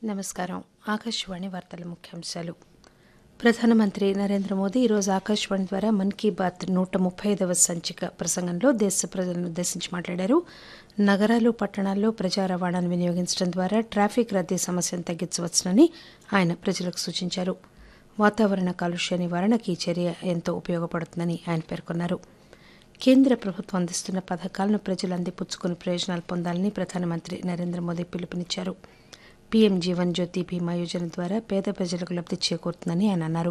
నమస్కారం ఆకాశవాణి వార్తల ముఖ్యాంశాలు ప్రధానమంత్రి నరేంద్ర మోదీ ఈరోజు ఆకాశవాణి ద్వారా మన్ కీ బాత్ నూట ముప్పై ఐదవ సంచిక ప్రసంగంలో దేశ ప్రజలను ఉద్దేశించి మాట్లాడారు నగరాలు పట్టణాల్లో ప్రజా రవాణాను వినియోగించడం ద్వారా ట్రాఫిక్ రద్దీ సమస్యను తగ్గించవచ్చునని ఆయన ప్రజలకు సూచించారు వాతావరణ కాలుష్య నివారణకు ఈ చర్య ఎంతో ఉపయోగపడుతుందని ఆయన పేర్కొన్నారు కేంద్ర ప్రభుత్వం అందిస్తున్న పథకాలను ప్రజలు అందిపుచ్చుకుని ప్రయోజనాలు పొందాలని ప్రధానమంత్రి నరేంద్ర మోదీ పిలుపునిచ్చారు పీఎం జీవన్ జ్యోతి బీమా యోజన ద్వారా పేద ప్రజలకు లబ్ది చేకూరుతుందని ఆయన అన్నారు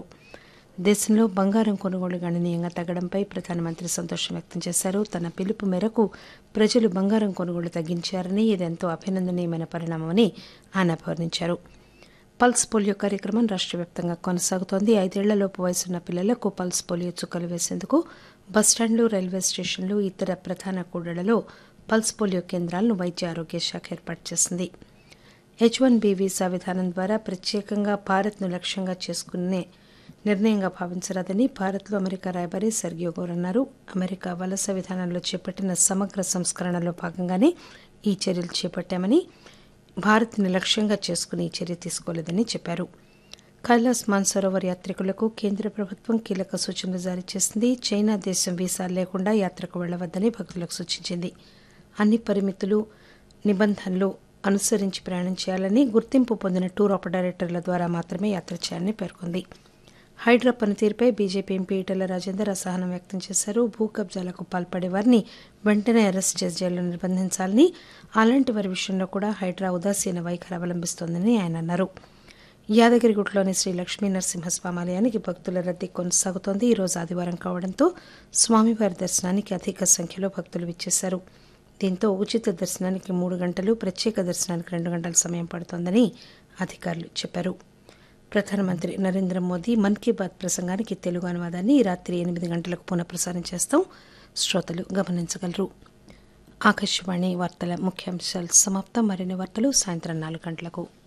దేశంలో బంగారం కొనుగోలు గణనీయంగా తగ్గడంపై ప్రధానమంత్రి సంతోషం వ్యక్తం చేశారు తన పిలుపు మేరకు ప్రజలు బంగారం కొనుగోలు తగ్గించారని ఇది ఎంతో అభినందనీయమైన పరిణామమని ఆయన అభివర్ణించారు పల్స్ పోలియో కార్యక్రమం రాష్ట్ర వ్యాప్తంగా కొనసాగుతోంది ఐదేళ్లలోపు వయసున్న పిల్లలకు పల్స్ పోలియో చుక్కలు వేసేందుకు బస్టాండ్లు రైల్వే స్టేషన్లు ఇతర ప్రధాన కూడళ్లలో పల్స్ పోలియో కేంద్రాలను వైద్య ఆరోగ్య శాఖ ఏర్పాటు చేసింది హెచ్ వన్ బి వీసా విధానం ద్వారా ప్రత్యేకంగా భారత్ను లక్ష్యంగా చేసుకునే నిర్ణయంగా భావించరాదని భారత్లో అమెరికా రాయబారి సెర్గియో గౌర్ అన్నారు అమెరికా వలస విధానంలో చేపట్టిన సమగ్ర సంస్కరణలో భాగంగానే ఈ చర్యలు చేపట్టామని భారత్ని లక్ష్యంగా చేసుకుని ఈ చర్య తీసుకోలేదని చెప్పారు కైలాస్ మాన్సరోవర్ యాత్రికులకు కేంద్ర ప్రభుత్వం కీలక సూచనలు జారీ చేసింది చైనా దేశం వీసా లేకుండా యాత్రకు వెళ్లవద్దని భక్తులకు సూచించింది అన్ని పరిమితులు నిబంధనలు అనుసరించి ప్రయాణం చేయాలని గుర్తింపు పొందిన టూర్ ఆపరేటర్ల ద్వారా మాత్రమే యాత్ర చేయాలని పేర్కొంది హైడ్రా పనితీరుపై బీజేపీ ఎంపీ ఈటెల రాజేందర్ అసహనం వ్యక్తం చేశారు భూ కబ్జాలకు పాల్పడే వారిని వెంటనే అరెస్ట్ చేసి జైల్లో నిర్బంధించాలని అలాంటి వారి విషయంలో కూడా హైడ్రా ఉదాసీన వైఖరి అవలంబిస్తోందని ఆయన అన్నారు యాదగిరిగుట్టలోని శ్రీ లక్ష్మీ నరసింహస్వామి ఆలయానికి భక్తుల రద్దీ కొనసాగుతోంది ఈ రోజు ఆదివారం కావడంతో స్వామివారి దర్శనానికి అధిక సంఖ్యలో భక్తులు విచ్చేశారు దీంతో ఉచిత దర్శనానికి మూడు గంటలు ప్రత్యేక దర్శనానికి రెండు గంటల సమయం పడుతోందని అధికారులు చెప్పారు ప్రధానమంత్రి నరేంద్ర మోదీ మన్ కీ బాత్ ప్రసంగానికి తెలుగు అనువాదాన్ని ఈ రాత్రి ఎనిమిది గంటలకు పునఃప్రసారం చేస్తాం శ్రోతలు గమనించగలరు ఆకాశవాణి వార్తల ముఖ్యాంశాలు సమాప్తం మరిన్ని వార్తలు సాయంత్రం నాలుగు గంటలకు